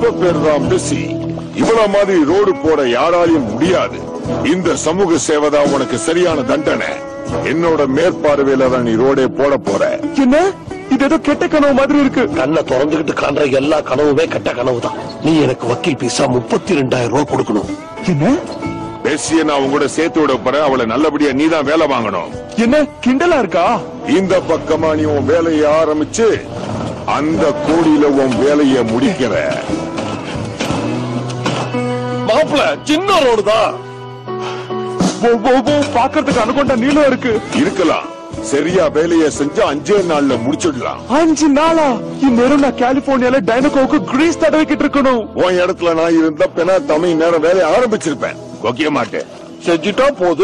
இவ பேர் தான் பிஸி இவள மாதிரி ரோடு போட யாராலையும் முடியாது இந்த சமூக சேவை தான் உனக்கு சரியான தண்டனை என்னோட மேற்பார்வையில தான் நீ ரோடே போட போற என்ன இது ஏதோ கெட்ட கனவு மாதிரி இருக்கு கண்ணை திறந்துகிட்டு காண்ற எல்லா கனவுமே கெட்ட கனவு தான் நீ எனக்கு வக்கீல் பீஸா முப்பத்தி ரெண்டாயிரம் ரூபாய் கொடுக்கணும் என்ன பெஸ்ஸிய நான் உங்க கூட சேர்த்து விட போறேன் அவளை நல்லபடியா நீ தான் வேலை வாங்கணும் என்ன கிண்டலா இருக்கா இந்த பக்கமா நீ உன் வேலையை ஆரம்பிச்சு அந்த கோடியில உன் வேலையை முடிக்கிற மாப்பிள சின்ன ரோடு தான் ஓ, ஓ, ஓ, பாக்குறதுக்கு அனுகொண்ட நீளம் இருக்கு இருக்கலாம் சரியா வேலையை செஞ்சு அஞ்சே நாள்ல முடிச்சிடலாம் அஞ்சு நாளா இந்நேரம் நான் கலிபோர்னியால டைனகோவுக்கு கிரீஸ் தடவிக்கிட்டு இருக்கணும் உன் இடத்துல நான் இருந்த பெனா தமிழ் நேரம் வேலையை ஆரம்பிச்சிருப்பேன் கொக்கிய மாட்டேன் செஞ்சுட்டா போது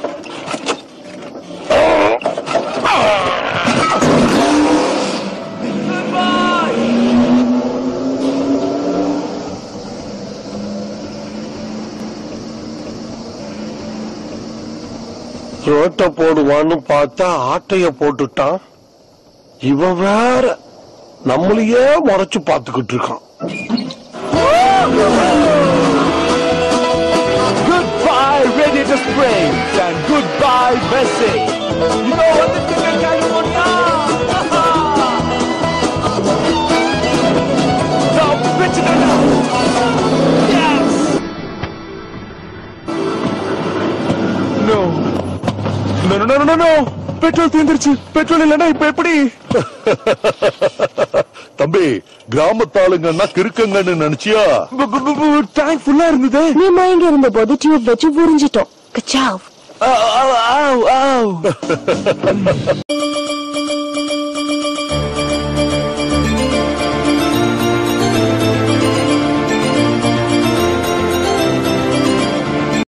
ரோட்டை போடுவான்னு பார்த்தா ஆட்டைய போட்டுட்டான் இவன் வேற நம்மளையே முறைச்சு பார்த்துக்கிட்டு இருக்கான் Goodbye, Radiator Springs, and goodbye, Bessie. You know what the thing in California? Now, bitch it out. Yes. No. No, no, no, no, no, no. Petrol தீர்ந்துருச்சு பெட்ரோல் இல்லைன்னா இப்ப எப்படி தம்பி கிராமத்தாளுங்கன்னா கிறுக்கங்கன்னு நினைச்சியா டேங்க் ஃபுல்லா இருந்தது நீ மயங்கி இருந்த போது டியூப் வச்சு புரிஞ்சிட்டோம் கச்சாவ் ஆவ், ஆவ், ஆவ், ஆவ்.